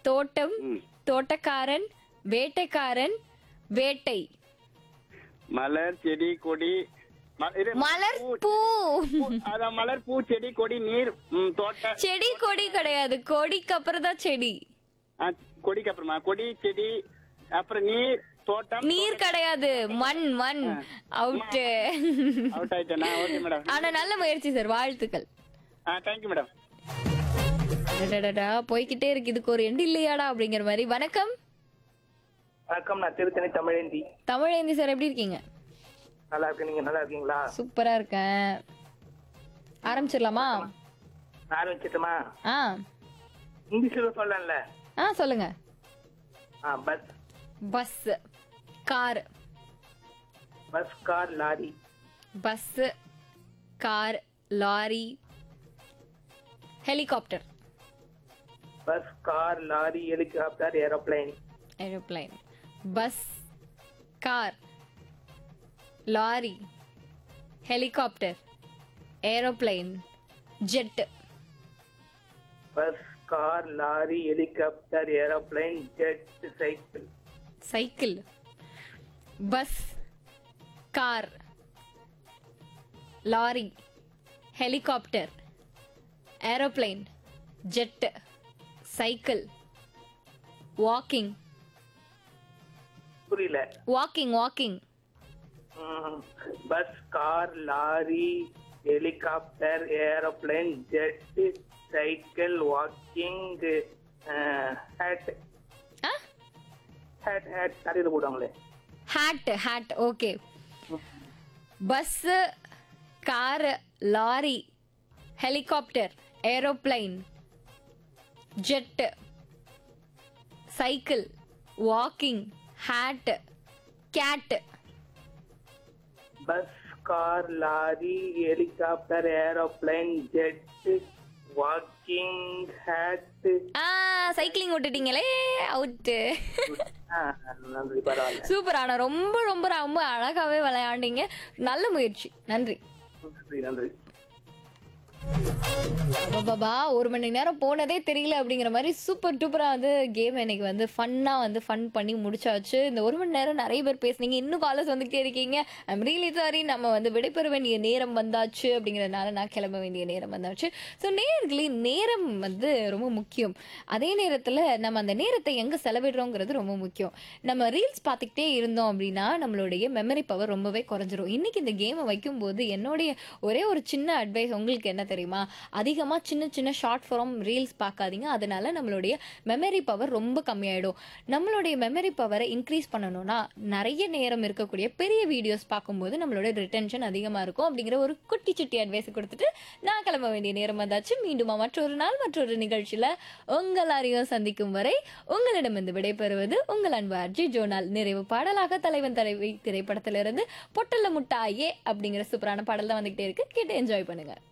தோட்டம் ம். தோட்டக்காரன் வேட்டைக்காரன் வேட்டை மலர் செடி கொடி ம- இது மலர் பூ- பூ பூ- அதான் மலர் பூ செடி கொடி நீர் ம், தோட்ட செடி கொடி கிடையாது கொடிக்கு அப்புறம் தான் செடி ஆ, கொடிக்கு அப்புறமா கொடி செடி அப்புறம் நீர் தோட்டம் நீர் கிடையாது மண் மண் அவுட்டு அவுட் ஆயிட்டேனா ஓகே மேடம் ஆனா நல்ல முயற்சி சார் வாழ்த்துக்கள் ஆ தேங்க்யூ மேடம் அடடடா, போய்க்கிட்டே இருக்கு இதுக்கு ஒரு எண்டு இல்லையாடா அப்படிங்கிற மாதிரி வணக்கம் வணக்கம் நான் திருத்தணி தமிழேந்தி தமிழேந்தி சார் எப்படி இருக்கீங்க நல்லா இருக்கேன் நீங்க நல்லா இருக்கீங்களா சூப்பரா இருக்கேன் ஆரம்பிச்சிடலாமா நான் ஆரம்பிச்சிட்டுமா ஆ இங்கிலீஷ்ல சொல்லல ஆ சொல்லுங்க ஆ bus bus car bus car lorry bus car lorry helicopter bus car lorry helicopter aeroplane aeroplane bus car lorry helicopter aeroplane jet bus car lorry helicopter aeroplane jet cycle cycle bus car lorry helicopter aeroplane jet cycle walking புரியல walking walking ம், bus car lorry helicopter aeroplane jet cycle walking hat ஆ hat hat தலையில போடுவாங்களே hat hat okay bus car lorry helicopter aeroplane jet cycle walking hat cat bus car lorry helicopter aeroplane jet walking hat ஆ cycling விட்டுட்டீங்களே அவுட்டு நன்றி பரவாயில்ல super ஆனா ரொம்ப ரொம்ப ரொம்ப அழகாவே விளையாண்டீங்க நல்ல முயற்சி நன்றி நன்றி நன்றி பாபா ஒரு மணி நேரம் போனதே தெரியல அப்படிங்கிற மாதிரி சூப்பர் டூப்பரா வந்து கேம் இன்னைக்கு வந்து ஃபன்னா வந்து ஃபன் பண்ணி முடிச்சாச்சு இந்த ஒரு மணி நேரம் நிறைய பேர் பேசுனீங்க இன்னும் காலர்ஸ் வந்துகிட்டே இருக்கீங்க ஐம் ரியலி சாரி நம்ம வந்து விடைபெற வேண்டிய நேரம் வந்தாச்சு அப்படிங்கறதுனால நான் கிளம்ப வேண்டிய நேரம் வந்தாச்சு ஸோ நேர்களே நேரம் வந்து ரொம்ப முக்கியம் அதே நேரத்துல நம்ம அந்த நேரத்தை எங்க செலவிடுறோங்கிறது ரொம்ப முக்கியம் நம்ம ரீல்ஸ் பார்த்துக்கிட்டே இருந்தோம் அப்படின்னா நம்மளுடைய மெமரி பவர் ரொம்பவே குறைஞ்சிரும் இன்னைக்கு இந்த கேமை வைக்கும்போது என்னுடைய ஒரே ஒரு சின்ன அட்வைஸ் உங்களுக்கு என்ன தெரியுமா அதிகமா சின்ன சின்ன ஷார்ட் ஃபார்ம் ரீல்ஸ் பார்க்காதீங்க அதனால நம்மளுடைய மெமரி பவர் ரொம்ப கம்மியாயிடும் நம்மளுடைய மெமரி பவரை இன்க்ரீஸ் பண்ணணும்னா நிறைய நேரம் இருக்கக்கூடிய பெரிய வீடியோஸ் பார்க்கும்போது நம்மளோட ரிட்டென்ஷன் அதிகமா இருக்கும் அப்படிங்கிற ஒரு குட்டி சுட்டி அட்வைஸ் கொடுத்துட்டு நான் கிளம்ப வேண்டிய நேரம் வந்தாச்சு மீண்டுமா மற்றொரு நாள் மற்றொரு நிகழ்ச்சியில உங்கள் அறியும் சந்திக்கும் வரை உங்களிடமிருந்து விடைபெறுவது உங்கள் அன்பு அர்ஜி ஜோனால் நிறைவு பாடலாக தலைவன் தலைவி திரைப்படத்திலிருந்து பொட்டல்ல முட்டாயே அப்படிங்கிற சூப்பரான பாடல் தான் வந்துகிட்டே இருக்கு கேட்டு என்ஜாய் பண்ணுங்க